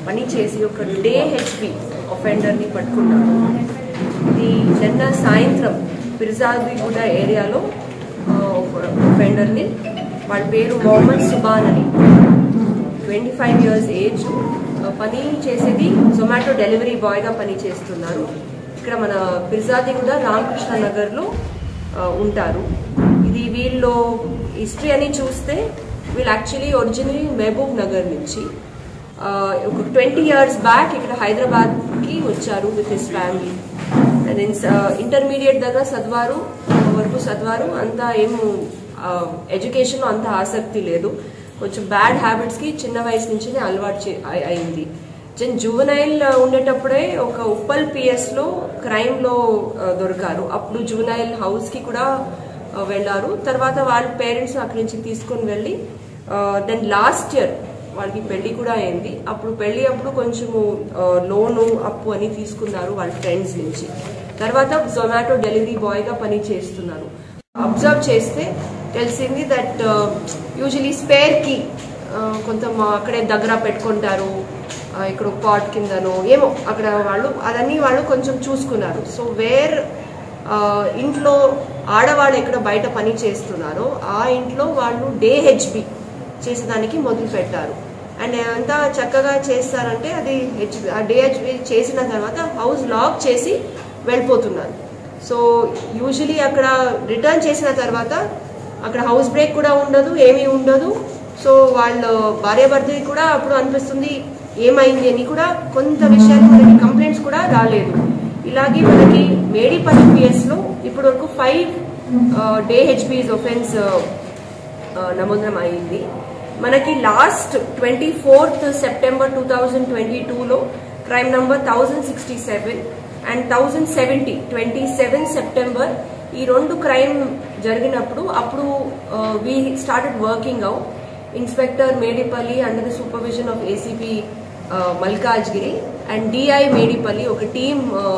పని చేసి ఒక డే హెచ్పి ఒఫెండర్ని పట్టుకున్నారు ఇది నిన్న సాయంత్రం పిర్జాదిగూడ ఏరియాలో ఒఫెండర్ని వాళ్ళ పేరు మొహమ్మద్ సుబాన్ అని ట్వంటీ ఫైవ్ ఇయర్స్ ఏజ్ పని చేసేది జొమాటో డెలివరీ బాయ్గా పని చేస్తున్నారు ఇక్కడ మన పిర్జాదిగూడ రామకృష్ణ నగర్లో ఆ, ఉంటారు ఇది వీళ్ళు హిస్టరీ అని చూస్తే వీళ్ళు యాక్చువల్లీ ఒరిజినలీ మహబూబ్ నగర్ నుంచి ఆ, ఒక ట్వంటీ ఇయర్స్ బ్యాక్ ఇక్కడ హైదరాబాద్కి వచ్చారు with his family and intermediate దగ్గర చదివారు వరకు చదివారు అంత ఏం ఎడ్యుకేషన్ అంత ఆసక్తి లేదు కొంచెం బ్యాడ్ హ్యాబిట్స్కి చిన్న వయసు నుంచినే అలవాటు చే- అయి- అయింది జన్ జువనైల్ ఉండేటప్పుడే ఒక ఉప్పల్ పిఎస్లో క్రైమ్లో దొరికారు అప్పుడు జువనైల్ హౌస్కి కూడా ఆ, వెళ్ళారు తర్వాత వాళ్ళ పేరెంట్స్ అక్కడి నుంచి తీసుకొని వెళ్ళి దెన్ లాస్ట్ ఇయర్ వాళ్ళకి పెళ్లి కూడా అయింది అప్పుడు పెళ్లి అప్పుడు కొంచెము ఆ, లోను అప్పు అని తీసుకున్నారు వాళ్ళ ఫ్రెండ్స్ నుంచి తర్వాత జొమాటో డెలివరీ బాయ్గా పని చేస్తున్నారు అబ్జర్వ్ చేస్తే తెలిసింది దట్ యూజువలీ స్పేర్ కి కొంత మా- అక్కడే దగ్గర పెట్టుకుంటారు ఆ, ఇక్కడ పాట్ కిందనో ఏమో అక్కడ వాళ్ళు అదన్నీ వాళ్ళు కొంచెం చూసుకున్నారు సో వేర్ ఇంట్లో ఆడవాళ్ళు ఎక్కడ బయట పని చేస్తున్నారో ఆ ఇంట్లో వాళ్ళు డే హెచ్బి చేసేదానికి మొదలు పెట్టారు అండ్ ఎంత చక్కగా చేస్తారంటే అది హెచ్ ఆ డే హెచ్బి చేసిన తర్వాత హౌస్ లాక్ చేసి వెళ్ళిపోతున్నారు సో యూజువలీ అక్కడ రిటర్న్ చేసిన తర్వాత అక్కడ హౌస్ బ్రేక్ కూడా ఉండదు ఏమీ ఉండదు సో వాళ్ళ భార్యాభర్తకి కూడా అప్పుడు అనిపిస్తుంది ఏమైంది అని కూడా కొంత విషయాలు మనకి కంప్లైంట్స్ కూడా రాలేదు ఇలాగే మనకి మేడిపల్లి పిఎస్లో ఇప్పటి వరకు ఫైవ్ డే హెచ్బిస్ ఒఫెన్స్ నమోదనం అయింది మనకి last twenty fourth September two thousand twenty టూలో crime number thousand sixty seven and thousand seventy twenty seven September ఈ రెండు క్రైమ్ జరిగినప్పుడు అప్పుడు we started working out inspector Medipally under the supervision of ACP Malkajgiri and DI Medipally ఒక team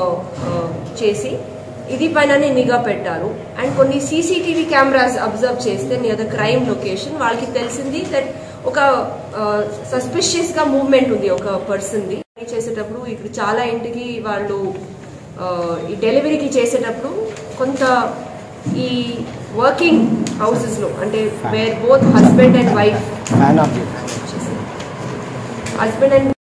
చేసి ఇది పైననే నిఘా పెట్టారు అండ్ కొన్ని సీసీటీవీ కెమెరాస్ అబ్జర్వ్ చేస్తే నియర్ ద క్రైమ్ లొకేషన్ వాళ్ళకి తెలిసింది దట్ ఒక సస్పిషియస్ గా మూవ్మెంట్ ఉంది ఒక పర్సన్ ది చేసేటప్పుడు ఇక్కడ చాలా ఇంటికి వాళ్ళు ఆ, ఈ డెలివరీకి చేసేటప్పుడు కొంత ఈ వర్కింగ్ హౌసెస్ లో అంటే where both husband and wife fan of husband and